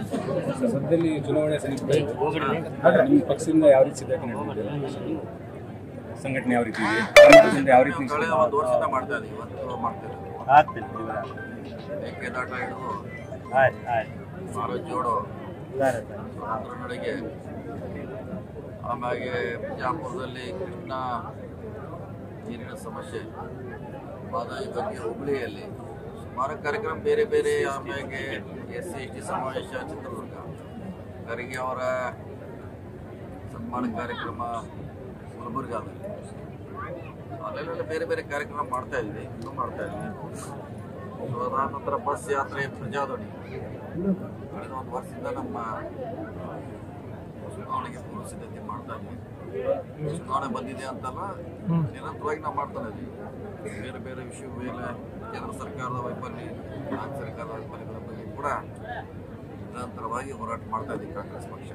Sir, ಸದ್ಯದಲ್ಲಿ ಚುನಾವಣೆ ಸಮೀಪ ಇದೆ. ನಿಮ್ಮ ಪಕ್ಷದಿಂದ ಯಾವ ರೀತಿ ಸಿದ್ಧತೆ ನಡೆದಿದೆ ಸಂಘಟನೆ ಯಾವ ರೀತಿ ಇದೆ ಪಕ್ಷದಿಂದ ಯಾವ ರೀತಿ ಕಳೆದ ಒಂದು ವರ್ಷದಿಂದ ಮಾಡ್ತಾ ಇದ್ದೀವಿ ಇವತ್ತು ಮಾಡ್ತಿಲ್ಲ ಆಗ್ತಿಲ್ಲ ಇವರ ಮೇಕೆದಾಟ ಹಿಡಿದು ಆಯ್ತು ಆಯ್ತು ಭಾರತ್ ಜೋಡೋ ಸರಿ ಸರಿ ಅದರ ನಡೆಗೆ ಆಮೇಲೆ ಬಿಜಾಪುರದಲ್ಲಿ ಕೃಷ್ಣ ನೀರಿನ ಸಮಸ್ಯೆ ಮಾದಾಯಿ ಬಗ್ಗೆ ಹುಬ್ಳಿಯಲ್ಲಿ ಸುಮಾರು ಕಾರ್ಯಕ್ರಮ ಬೇರೆ ಬೇರೆ ಆಮೇಲೆ ಎಸ್ ಸಿ ಎಸ್ ಟಿ ಸಮಾವೇಶ ಚಿತ್ರದುರ್ಗ ಖರ್ಗೆ ಅವರ ಸನ್ಮಾನ ಕಾರ್ಯಕ್ರಮ ಗುಲ್ಬರ್ಗಾದಲ್ಲಿ ಅಲ್ಲೆಲ್ಲ ಬೇರೆ ಬೇರೆ ಕಾರ್ಯಕ್ರಮ ಮಾಡ್ತಾ ಇದ್ವಿ ಇನ್ನೂ ಮಾಡ್ತಾ ಇದ್ವಿ ಸೊ ಅದಾದ ನಂತರ ಬಸ್ ಯಾತ್ರೆ ಪ್ರಜಾಧ್ವನಿ ಕಳೆದ ಒಂದು ವರ್ಷದಿಂದ ನಮ್ಮ ಚುನಾವಣೆಗೆ ಪೂರ್ವ ಸಿದ್ಧತೆ ಮಾಡ್ತಾ ಇದ್ವಿ ಚುನಾವಣೆ ಬಂದಿದೆ ಅಂತಲ್ಲ ನಿರಂತರವಾಗಿ ನಾವು ಮಾಡ್ತಾನೆ ಇದ್ವಿ ಬೇರೆ ಬೇರೆ ವಿಷಯ ಮೇಲೆ ಕೇಂದ್ರ ಸರ್ಕಾರದ ವೈಫಲ್ಯ ರಾಜ್ಯ ಸರ್ಕಾರದ ವೈಫಲ್ಯಗಳ ಬಗ್ಗೆ ಕೂಡ ನಿರಂತರವಾಗಿ ಹೋರಾಟ ಮಾಡ್ತಾ ಇದ್ದೀವಿ ಕಾಂಗ್ರೆಸ್ ಪಕ್ಷ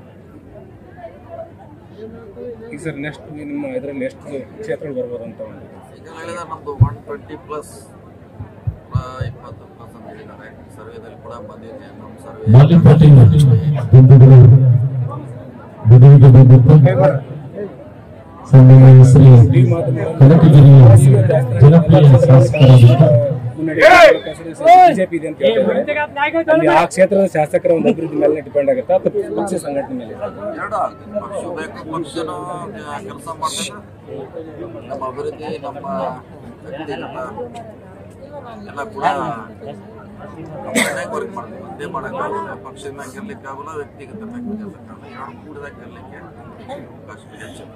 ಈಗ ಸರ್ ನೆಕ್ಸ್ಟ್ ನಿಮ್ಮ ಇದರಲ್ಲಿ ಎಷ್ಟು ಕ್ಷೇತ್ರಗಳು ಬರ್ಬೋದು ಅಂತ ಒಂದು ಈಗ ಹೇಳಿದ ನಮ್ದು ಒನ್ ಟ್ವೆಂಟಿ ಪ್ಲಸ್ ಇಪ್ಪತ್ತು ಪ್ಲಸ್ ಅಂತ ಹೇಳಿದ್ದಾರೆ ಸರ್ವೇದಲ್ಲಿ ಕೂಡ ಬಂದಿದೆ ನಮ್ಮ ಸರ್ವೆ ಬಾಗಲಕೋಟೆ ಬಂಧುಗಳು ಬದುಕಿಗೆ ಬಂದಿದ್ದ ಸನ್ಮಾನ್ಯ ಶ್ರೀ ಕನಕಗಿರಿಯ ಜನಪ್ರಿಯ ಶಾಸಕರಾಗಿದ್ದ ಬಿಜೆಪಿ ಇದೆ ಅಂತ ಹೇಳ್ತಾರೆ ಅಲ್ಲಿ ಆ ಕ್ಷೇತ್ರದ ಶಾಸಕರ ಒಂದು ಅಭಿವೃದ್ಧಿ ಮೇಲೆ ಡಿಪೆಂಡ್ ಆಗುತ್ತಾ ಅಥವಾ ಪಕ್ಷ ಸಂಘಟನೆ ಮೇಲೆ ಎರಡು ಆಗ್ತದೆ ಪಕ್ಷ ಬೇಕು ಪಕ್ಷನೂ ಕೆಲಸ ಮಾಡ್ತಾರೆ ನಮ್ಮ ಅಭಿವೃದ್ಧಿ ನಮ್ಮ ವ್ಯಕ್ತಿಗತ ಎಲ್ಲ ಕೂಡ ವರ್ಕ್ ಮಾಡ್ತೀವಿ ಒಂದೇ ಮಾಡೋಕ್ಕಾಗಲ್ಲ ಪಕ್ಷದಿಂದ ಗೆಲ್ಲಕ್ಕಾಗಲ್ಲ ವ್ಯಕ್ತಿಗತ ಗೆಲ್ಲಕ್ಕಾಗಲ್ಲ ಎರಡು ಕೂಡಿದಾಗ ಗೆಲ್ಲಕ್ಕೆ ಅವಕಾಶ ಹೆಚ್ಚು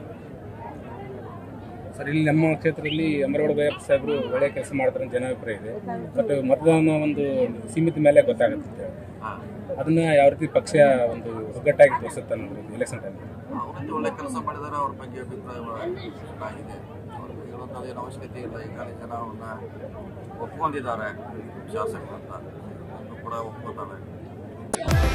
ಸರ್ ಇಲ್ಲಿ ನಮ್ಮ ಕ್ಷೇತ್ರದಲ್ಲಿ ಅಮರಗೌಡ ಬೈಯಪ್ಪ ಸಾಹೇಬರು ಒಳ್ಳೆ ಕೆಲಸ ಮಾಡ್ತಾರೆ ಅಂತ ಜನಾಭಿಪ್ರಾಯ ಇದೆ ಬಟ್ ಮತದಾನ ಒಂದು ಸೀಮಿತ ಮೇಲೆ ಗೊತ್ತಾಗುತ್ತೆ ಹಾಂ ಅದನ್ನ ಯಾವ ರೀತಿ ಪಕ್ಷ ಒಂದು ಒಗ್ಗಟ್ಟಾಗಿ ತೋರಿಸುತ್ತೆ ಅನ್ನೋದು ಎಲೆಕ್ಷನ್ ಟೈಮ್ ಅವರದ್ದು ಒಳ್ಳೆ ಕೆಲಸ ಮಾಡಿದ್ದಾರೆ ಅವ್ರ ಬಗ್ಗೆ ಅಭಿಪ್ರಾಯ ಚೆನ್ನಾಗಿದೆ ಅವ್ರಿಗೆ ಹೇಳುವಂಥದ್ದೇನು ಅವಶ್ಯಕತೆ ಇಲ್ಲ ಈಗಾಗಲೇ ಜನ ಅವ್ರನ್ನ ಒಪ್ಕೊಂಡಿದ್ದಾರೆ ಶಾಸಕರು ಅಂತ ಅದನ್ನು ಕೂಡ ಒಪ್ಕೋತಾರೆ